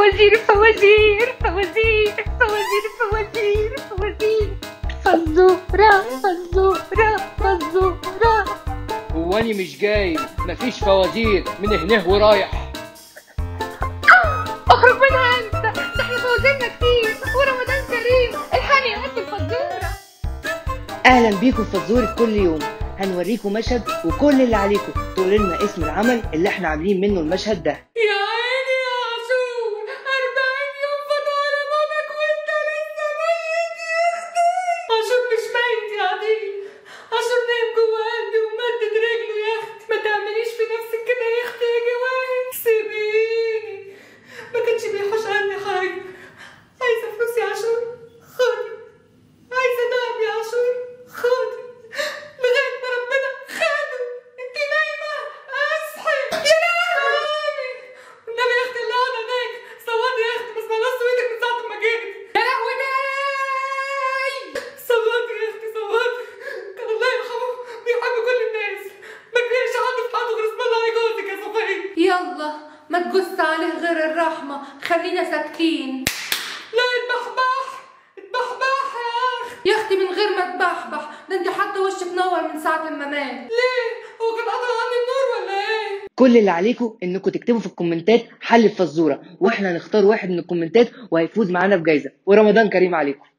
فوازير فوازير فوازير فوازير فوازير فوازير فزورة فزورة فزورة هو أنا مش جاي مفيش فوازير من هنا ورايح اخرج منها انت ده احنا فوازيرنا كتير ورمضان كريم الحقني يا بنت الفزورة اهلا بيكم في فزورة كل يوم هنوريكم مشهد وكل اللي عليكم تقولوا لنا اسم العمل اللي احنا عاملين منه المشهد ده يا عيني يا عاشور 40 يوم فطار رمضانك وانت لسه ميت يا اختي عاشور مش ميت يا عديل عاشور نايم جوه قلبي ومدد رجله يا اختي ما تعمليش في نفسك كده يا اختي يا جواهر سيبيني ما كانش بيحوش عني حاجه عايزه فلوس يا عاشور خدي عايزه دهب يا عاشور خدي لغايه ما ربنا خده انت نايمه اصحي يا لهوي والنبي يا اختي اللي قاعده هناك صوتي يا اختي بس بنص ايدك من ساعه ما جيت يا لهوي صوتي يا اختي صوتي كان الله يرحمه بيحب كل الناس ما كبرش حد في حياته غير اسم الله على جوزك يا صفيه يلا ما تجس عليه غير الرحمة خلينا ساكتين لا اتبحبح اتبحبح يا اخي يا اختي من غير ما تبحبح ده انت حتى وشك نور من ساعة ما مات ليه هو كان قطع عني النور ولا ايه كل اللي عليكم انكم تكتبوا في الكومنتات حل الفزورة واحنا هنختار واحد من الكومنتات وهيفوز معانا بجايزة ورمضان كريم عليكم